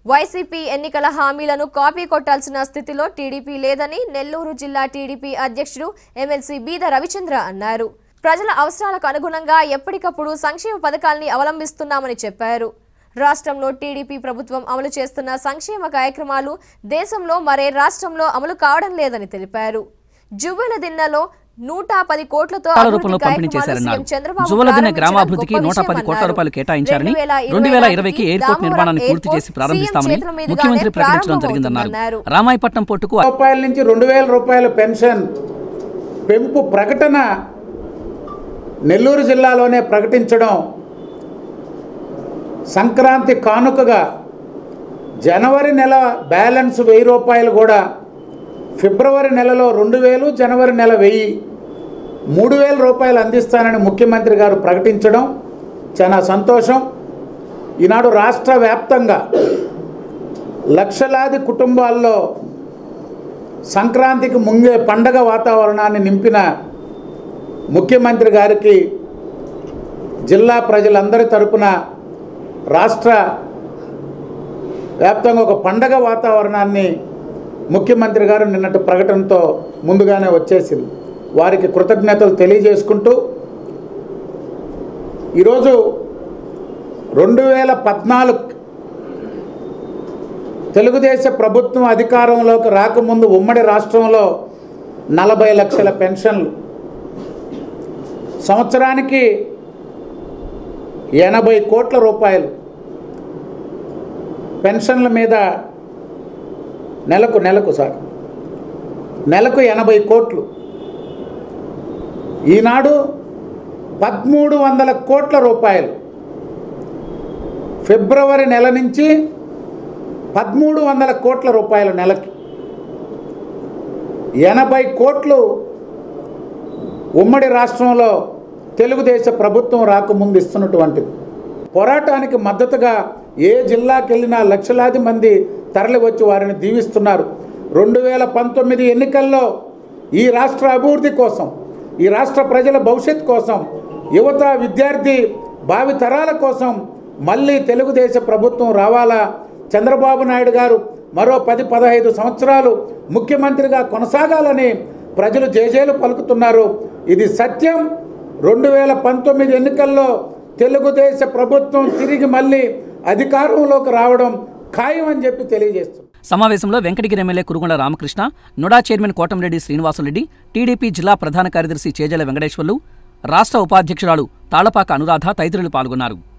YCP ఎన్నికల హామీలను copy కొట్టాల్సిన స్థితిలో టీడీపీ లేదని నెల్లూరు జిల్లా టీడీపీ అధ్యక్షుడు ఎమ్మెల్సీ బీద రవిచంద్ర అన్నారు ప్రజల అవసరాలకు అనుగుణంగా ఎప్పటికప్పుడు సంక్షేమ పథకాల్ని అవలంబిస్తున్నామని చెప్పారు రాష్ట్రంలో టీడీపీ ప్రభుత్వం అమలు చేస్తున్న సంక్షేమ కార్యక్రమాలు దేశంలో మరే రాష్ట్రంలో అమలు కావడం లేదని తెలిపారు జువ్వెల దిన్నలో నూట పది కోట్లతో కోట్ల అభివృద్ధి రూపంలో పంపిణీ కార్యక్రమాలు చేశారన్నారు సీఎం చంద్రబాబు జువలదిన ప్రారంభించడం గ్రామాభివృద్ధికి గొప్ప నూట పది కోట్ల విషయమన్నారు. రూపాయలు కేటాయించారని 2020 రెండు వేల ఇరవైకి ఎయిర్పోర్ట్ దామోదరం నిర్మాణాన్ని పూర్తి చేసి ఎయిర్పోర్ట్ ప్రారంభిస్తామని సీఎం చేతుల మీదుగానే ముఖ్యమంత్రి ప్రకటించడం జరిగిందన్నారు ప్రారంభమవుతుందన్నారు. రామాయపట్నం పోర్టుకు రూపాయల నుంచి రెండు వేల రూపాయల పెన్షన్ పెంపు ప్రకటన నెల్లూరు జిల్లాలోనే ప్రకటించడం సంక్రాంతి కానుకగా జనవరి నెల బ్యాలెన్స్ వెయ్యి రూపాయలు కూడా ఫిబ్రవరి నెలలో రెండు వేలు జనవరి నెల వెయ్యి మూడు వేల రూపాయలు అందిస్తానని ముఖ్యమంత్రి గారు ప్రకటించడం చాలా సంతోషం ఈనాడు రాష్ట్ర వ్యాప్తంగా లక్షలాది కుటుంబాల్లో సంక్రాంతికి ముంగే పండగ వాతావరణాన్ని నింపిన ముఖ్యమంత్రి గారికి జిల్లా ప్రజలందరి తరపున రాష్ట్ర వ్యాప్తంగా ఒక పండగ వాతావరణాన్ని ముఖ్యమంత్రి గారు నిన్నటి ప్రకటనతో ముందుగానే వచ్చేసింది వారికి కృతజ్ఞతలు తెలియజేసుకుంటూ ఈరోజు రెండు వేల పద్నాలుగు తెలుగుదేశ ప్రభుత్వం అధికారంలోకి రాకముందు ఉమ్మడి రాష్ట్రంలో నలభై లక్షల పెన్షన్లు సంవత్సరానికి ఎనభై కోట్ల రూపాయలు పెన్షన్ల మీద నెలకు నెలకు సార్ నెలకు ఎనభై కోట్లు ఈనాడు పదమూడు వందల కోట్ల రూపాయలు ఫిబ్రవరి నెల నుంచి పదమూడు వందల కోట్ల రూపాయలు నెలకి ఎనభై కోట్లు ఉమ్మడి రాష్ట్రంలో తెలుగుదేశ ప్రభుత్వం రాకముందు ఇస్తున్నటువంటిది పోరాటానికి మద్దతుగా ఏ జిల్లాకి వెళ్ళినా లక్షలాది మంది తరలి వచ్చి వారిని దీవిస్తున్నారు రెండు వేల పంతొమ్మిది ఎన్నికల్లో ఈ రాష్ట్ర అభివృద్ధి కోసం ఈ రాష్ట్ర ప్రజల భవిష్యత్ కోసం యువత విద్యార్థి భావి తరాల కోసం మళ్ళీ తెలుగుదేశ ప్రభుత్వం రావాలా చంద్రబాబు నాయుడు గారు మరో పది పదహైదు సంవత్సరాలు ముఖ్యమంత్రిగా కొనసాగాలని ప్రజలు జేజేలు పలుకుతున్నారు ఇది సత్యం రెండు వేల పంతొమ్మిది ఎన్నికల్లో తెలుగుదేశ ప్రభుత్వం తిరిగి మళ్ళీ అధికారంలోకి రావడం ఖాయం అని చెప్పి తెలియజేస్తుంది సమావేశంలో Venkatagiri MLA Kurugonda Ramakrishna NUDA chairman Kotamreddy Srinivasulareddy TDP జిల్లా ప్రధాన కార్యదర్శి చేజల వెంకటేశ్వర్లు రాష్ట్ర ఉపాధ్యక్షురాలు తాళపాక అనురాధ తదితరులు పాల్గొన్నారు